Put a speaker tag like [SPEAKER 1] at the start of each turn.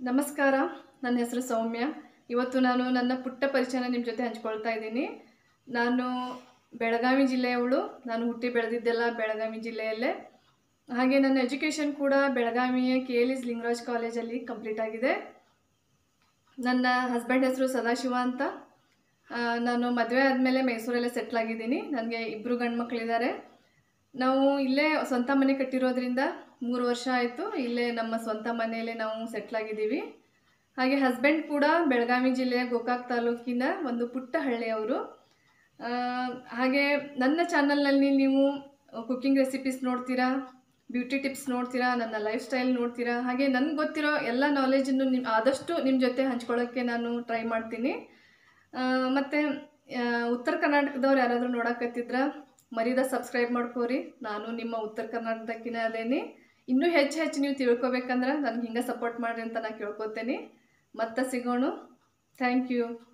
[SPEAKER 1] ನಮಸ್ಕಾರ ನನ್ನ ಹೆಸರು ಸೌಮ್ಯ ಇವತ್ತು ನಾನು ನನ್ನ ಪುಟ್ಟ ಪರಿಚಯನ ನಿಮ್ಮ ಜೊತೆ ಹಂಚ್ಕೊಳ್ತಾ ಇದ್ದೀನಿ ನಾನು ಬೆಳಗಾವಿ ಜಿಲ್ಲೆಯವಳು ನಾನು ಹುಟ್ಟಿ ಬೆಳೆದಿದ್ದೆಲ್ಲ ಬೆಳಗಾವಿ ಜಿಲ್ಲೆಯಲ್ಲೇ ಹಾಗೆ ನನ್ನ ಎಜುಕೇಷನ್ ಕೂಡ ಬೆಳಗಾವಿಯ ಕೆ ಎಲ್ ಇಸ್ ಲಿಂಗರಾಜ್ ಕಾಲೇಜಲ್ಲಿ ಕಂಪ್ಲೀಟ್ ಆಗಿದೆ ನನ್ನ ಹಸ್ಬೆಂಡ್ ಹೆಸರು ಸದಾಶಿವ ಅಂತ ಆ, ನಾನು ಮದುವೆ ಆದಮೇಲೆ ಮೈಸೂರಲ್ಲೇ ಸೆಟ್ಲ್ ಆಗಿದ್ದೀನಿ ನನಗೆ ಇಬ್ಬರು ಗಂಡು ಮಕ್ಕಳಿದ್ದಾರೆ ನಾವು ಇಲ್ಲೇ ಸ್ವಂತ ಮನೆ ಕಟ್ಟಿರೋದ್ರಿಂದ ಮೂರು ವರ್ಷ ಆಯಿತು ಇಲ್ಲೇ ನಮ್ಮ ಸ್ವಂತ ಮನೆಯಲ್ಲೇ ನಾವು ಸೆಟ್ಲ್ ಆಗಿದ್ದೀವಿ ಹಾಗೆ ಹಸ್ಬೆಂಡ್ ಕೂಡ ಬೆಳಗಾವಿ ಜಿಲ್ಲೆಯ ಗೋಕಾಕ್ ತಾಲೂಕಿನ ಒಂದು ಪುಟ್ಟ ಹಳ್ಳಿಯವರು ಆ, ಹಾಗೆ ನನ್ನ ಚಾನಲ್ನಲ್ಲಿ ನೀವು ಕುಕ್ಕಿಂಗ್ ರೆಸಿಪೀಸ್ ನೋಡ್ತೀರಾ ಬ್ಯೂಟಿ ಟಿಪ್ಸ್ ನೋಡ್ತೀರಾ ನನ್ನ ಲೈಫ್ ಸ್ಟೈಲ್ ನೋಡ್ತೀರಾ ಹಾಗೆ ನನಗೆ ಗೊತ್ತಿರೋ ಎಲ್ಲ ನಾಲೆಜನ್ನು ನಿಮ್ಮ ಆದಷ್ಟು ನಿಮ್ಮ ಜೊತೆ ಹಂಚ್ಕೊಳ್ಳೋಕ್ಕೆ ನಾನು ಟ್ರೈ ಮಾಡ್ತೀನಿ ಆ, ಮತ್ತೆ ಆ, ಉತ್ತರ ಕರ್ನಾಟಕದವ್ರು ಯಾರಾದರೂ ನೋಡಕತ್ತಿದ್ರ ಮರಿದ ಸಬ್ಸ್ಕ್ರೈಬ್ ಮಾಡ್ಕೋರಿ ನಾನು ನಿಮ್ಮ ಉತ್ತರ ಕರ್ನಾಟಕಕ್ಕಿನ ಅದೇನಿ ಇನ್ನೂ ಹೆಚ್ಚು ಹೆಚ್ಚು ನೀವು ತಿಳ್ಕೊಬೇಕಂದ್ರೆ ನನಗೆ ಹಿಂಗೆ ಸಪೋರ್ಟ್ ಮಾಡಿರಿ ಅಂತ ನಾನು ಕೇಳ್ಕೊತೇನೆ ಮತ್ತೆ ಸಿಗೋಣ ಥ್ಯಾಂಕ್ ಯು